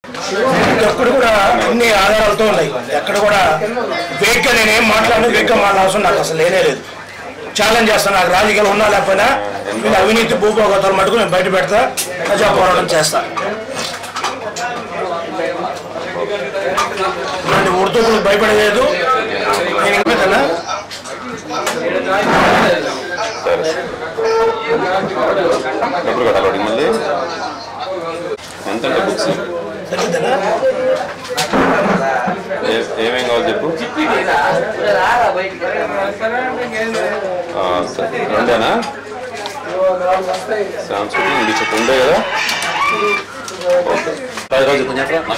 ఎక్కడ కూడా అన్ని ఆధారాలతో ఉన్నాయి ఎక్కడ కూడా వేగ్గా నేను ఏం మాట్లాడినా వేగ్గా మాట్లాడాల్సిన నాకు అసలు లేనే లేదు ఛాలెంజ్ చేస్తాను నాకు రాజకీయాలు ఉన్నా లేకపోయినా వీళ్ళ అవినీతి భూభోగతాలు మటుకు నేను బయట పెడతా ప్రజా పోరాటం చేస్తా ఇలాంటి ఉడుతులకు భయపడలేదు నేను ఇంకేదన్నా డబ్బులు కట్టాలి మళ్ళీ ఎంత అంటే బుక్స్ సరిగ్గా ఏ- ఏమేం కావాలి చెప్పు ఆ, సరే. రెండేనా సాంస్కృతిక ఇంగ్లీష్ చెప్పు ఉండే కదా ఓకే పది రోజు కొంచెం చెప్పరా?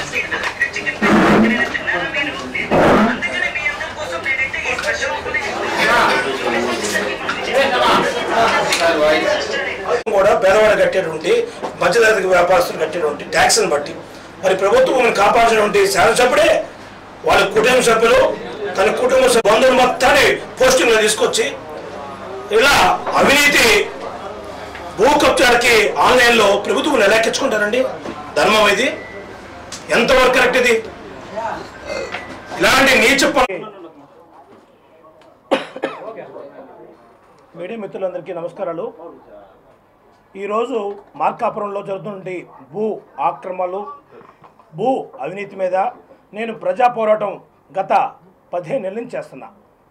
కూడా పేదవాడు కట్టేటువంటి మధ్యతరగతి వ్యాపారస్తులు కట్టేటువంటి ట్యాక్స్ని బట్టి మరి ప్రభుత్వం మనం కాపాడాల్సినటువంటి శాసనసభ్యుడే వాళ్ళ కుటుంబ సభ్యులు తన కుటుంబ సభ్యు- బంధువులు మొత్తాన్ని పోస్టింగ్లో తీసుకొచ్చి ఇలా అవినీతి భూ కబ్జాలకి ఆన్లైన్లో ప్రభుత్వం ఎలా ఎక్కించుకుంటారండి ధర్మం ఇది ఎంతవరకు కరెక్ట్ ఇది ఇలాంటి నీచ పనులు మీడియా మిత్రులందరికీ నమస్కారాలు ఈరోజు మార్కాపురంలో జరుగుతున్నటువంటి భూ ఆక్రమణలు భూ అవినీతి మీద నేను ప్రజా పోరాటం గత పదిహేను నెలల నుంచి చేస్తున్నా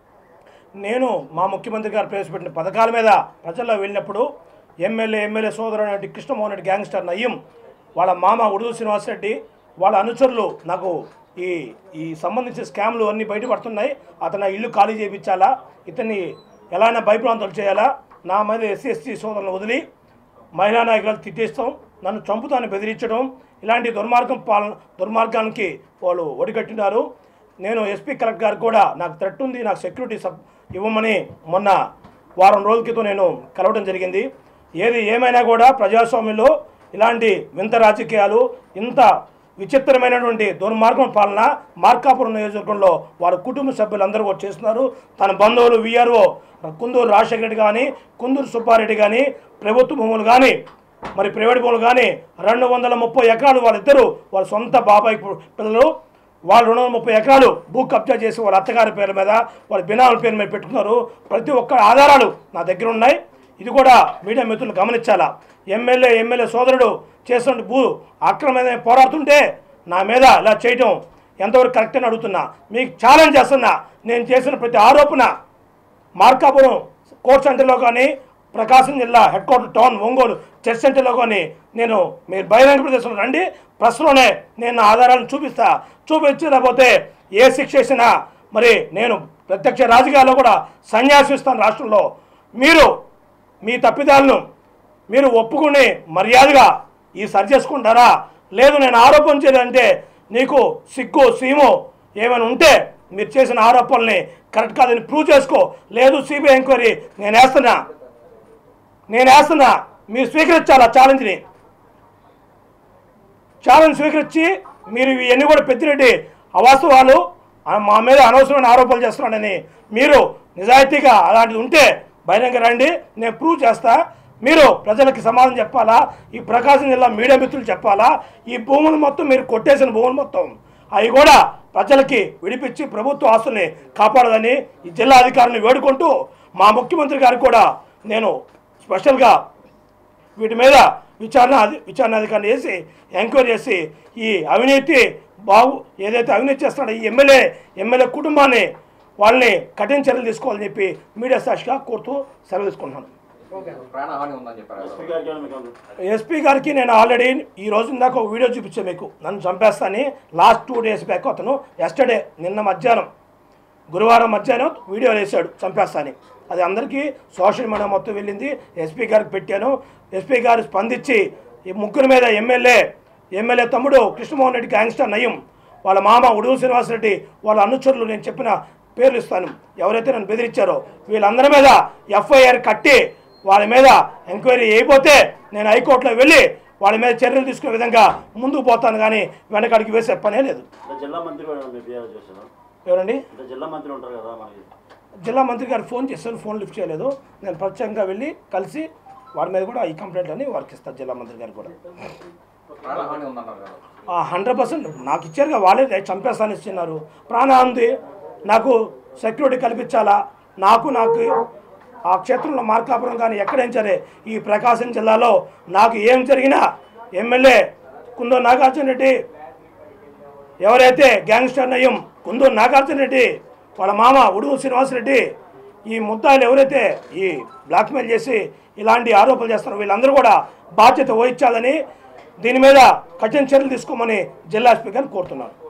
నేను మా ముఖ్యమంత్రి గారు ప్రవేశపెట్టిన పథకాల మీద ప్రజల్లో వెళ్ళినప్పుడు ఎమ్మెల్యే ఎమ్మెల్యే సోదరుడు రెడ్డి కృష్ణమోహన్ రెడ్డి గ్యాంగ్స్టర్ నయ్యం వాళ్ళ మామ ఉడుదు శ్రీనివాసరెడ్డి వాళ్ళ అనుచరులు నాకు ఈ ఈ సంబంధించిన స్కామ్లు అన్నీ బయటపడుతున్నాయి అతను ఆ ఇల్లు ఖాళీ చేయించాలా ఇతన్ని ఎలాగైనా భయప్రాంతాలు చేయాలా నా మీద ఎస్సీ ఎస్టీ సోదరులను వదిలి మహిళా నాయకులను తిట్టేస్తాం నన్ను చంపుతాను బెదిరించడం ఇలాంటి దుర్మార్గం పాలన దుర్మార్గానికి వాళ్ళు ఒడిగట్టినారు నేను ఎస్పీ కలెక్టర్ గారికి కూడా నాకు థ్రెట్ ఉంది నాకు సెక్యూరిటీ సబ్ ఇవ్వమని మొన్న వారం రోజుల క్రితం నేను కలవడం జరిగింది ఏది ఏమైనా కూడా ప్రజాస్వామ్యంలో ఇలాంటి వింత రాజకీయాలు ఇంత విచిత్రమైనటువంటి దుర్మార్గం పాలన మార్కాపురం నియోజకవర్గంలో వారి కుటుంబ సభ్యులందరూ కూడా చేస్తున్నారు తన బంధువులు విఆర్ఓ కుందూరు రాజశేఖర రెడ్డి కానీ కుందూరు సుబ్బారెడ్డి కానీ ప్రభుత్వ భూములు కానీ మరి ప్రైవేట్ భూములు కానీ రెండు వందల ముప్పై ఎకరాలు వాళ్ళిద్దరూ వాళ్ళ సొంత బాబాయ్ పిల్లలు వాళ్ళు రెండు వందల ముప్పై ఎకరాలు భూ కబ్జా చేసి వాళ్ళ అత్తగారి పేరు మీద వాళ్ళ బినాల పేరు మీద పెట్టుకున్నారు ప్రతి ఒక్క ఆధారాలు నా దగ్గర ఉన్నాయి ఇది కూడా మీడియా మిత్రులు గమనించాలా ఎమ్మెల్యే ఎమ్మెల్యే సోదరుడు చేస్తున్న భూ అక్రమైన పోరాడుతుంటే నా మీద ఇలా చేయటం ఎంతవరకు కరెక్ట్ అని అడుగుతున్నా మీకు ఛాలెంజ్ చేస్తున్నా నేను చేసిన ప్రతి ఆరోపణ మార్కాపురం కోర్ట్ సెంటర్లో కానీ ప్రకాశం జిల్లా head quarter town Ongole church సెంటర్లో కానీ నేను మీరు బహిరంగ ప్రదేశంలో రండి ప్రెస్లోనే నేను నా ఆధారాలను చూపిస్తా చూపించకపోతే ఏ శిక్ష వేసినా మరి నేను ప్రత్యక్ష రాజకీయాల్లో కూడా సన్యాసిస్తాను రాష్ట్రంలో మీరు మీ తప్పిదాలను మీరు ఒప్పుకుని మర్యాదగా ఈ సరి చేసుకుంటారా లేదు నేను ఆరోపణ చేయాలంటే నీకు సిగ్గు సీము ఏమైనా ఉంటే మీరు చేసిన ఆరోపణల్ని కరెక్ట్ కాదని ప్రూవ్ చేసుకో లేదు సిబిఐ ఎంక్వైరీ నేను వేస్తున్నా నేను వేస్తున్నా మీరు స్వీకరించాలి ఆ ఛాలెంజ్ని ఛాలెంజ్ స్వీకరించి మీరు ఇవన్నీ కూడా పెద్దిరెడ్డి అవాస్తవాలు ఆ మా మీద అనవసరమైన ఆరోపణలు చేస్తున్నాడని మీరు నిజాయితీగా అలాంటిది ఉంటే బహిరంగ రండి నేను ప్రూవ్ చేస్తా మీరు ప్రజలకి సమాధానం చెప్పాలా ఈ ప్రకాశం జిల్లా మీడియా మిత్రులు చెప్పాలా ఈ భూములు మొత్తం మీరు కొట్టేసిన భూములు మొత్తం అవి కూడా ప్రజలకి విడిపించి ప్రభుత్వ ఆస్తుల్ని కాపాడదని ఈ జిల్లా అధికారులను వేడుకుంటూ మా ముఖ్యమంత్రి గారికి కూడా నేను స్పెషల్గా వీటి మీద విచారణ అధి- విచారణ అధికారిని చేసి ఎంక్వైరీ చేసి ఈ అవినీతి బాగు ఏదైతే అవినీతి చేస్తున్నాడో ఈ ఎమ్మెల్యే ఎమ్మెల్యే కుటుంబాన్ని వాళ్ళని కఠిన చర్యలు తీసుకోవాలని చెప్పి మీడియా సాక్షిగా కోరుతూ సెలవు తీసుకుంటున్నాను ప్రాణహాని ఉందని చెప్పారు ఎస్పీ గారికి నేను ఆల్రెడీ ఈ రోజు దాకా ఒక వీడియో చూపించాను మీకు నన్ను చంపేస్తాని లాస్ట్ టూ డేస్ బ్యాక్ అతను ఎస్టర్డే నిన్న మధ్యాహ్నం గురువారం మధ్యాహ్నం వీడియో వేశాడు చంపేస్తాని అది అందరికీ సోషల్ మీడియా మొత్తం వెళ్ళింది ఎస్పీ గారికి పెట్టాను ఎస్పీ గారు స్పందించి ఈ ముగ్గురు మీద ఎమ్మెల్యే ఎమ్మెల్యే తమ్ముడు కృష్ణమోహన్ రెడ్డి గ్యాంగ్స్టర్ నయం వాళ్ళ మామ ఉడుగు శ్రీనివాసరెడ్డి వాళ్ళ అనుచరులు నేను చెప్పిన పేర్లు ఇస్తాను ఎవరైతే నన్ను బెదిరించారో వీళ్ళందరి మీద ఎఫ్ఐఆర్ కట్టి వాళ్ళ మీద ఎంక్వైరీ అయిపోతే నేను హైకోర్టులో వెళ్ళి వాళ్ళ మీద చర్యలు తీసుకునే విధంగా ముందుకు పోతాను కానీ వెనకడికి వేసే పనే లేదు అంటే జిల్లా మంత్రి కూడా ఉంది బిఆర్ చేశారు ఎవరండి అంటే జిల్లా మంత్రి ఉంటారు కదా మనకి జిల్లా మంత్రి గారు ఫోన్ చేశాను ఫోన్ లిఫ్ట్ చేయలేదు నేను ప్రత్యేకంగా వెళ్ళి కలిసి వాడి మీద కూడా ఈ కంప్లైంట్ అని వారికి ఇస్తాను జిల్లా మంత్రి గారు కూడా ప్రాణహాని ఉందన్నారు కదా హండ్రెడ్ పర్సెంట్ నాకు ఇచ్చారుగా వాళ్ళే చంపేస్తాను ఇస్తున్నారు ప్రాణం ఉంది నాకు సెక్యూరిటీ కల్పించాలా నాకు నాకు ఆ క్షేత్రంలో మార్కాపురం కానీ ఎక్కడైనా సరే ఈ ప్రకాశం జిల్లాలో నాకు ఏం జరిగినా ఎమ్మెల్యే కుందో నాగార్జున రెడ్డి ఎవరైతే గ్యాంగ్స్టర్ నయం కుందో నాగార్జున రెడ్డి వాళ్ళ మామ ఉడుగు శ్రీనివాసరెడ్డి ఈ ముద్దాయిలు ఎవరైతే ఈ బ్లాక్మెయిల్ చేసి ఇలాంటి ఆరోపణలు చేస్తారో వీళ్ళందరూ కూడా బాధ్యత వహించాలని దీని మీద కఠిన చర్యలు తీసుకోమని జిల్లా స్పీకర్ కోరుతున్నారు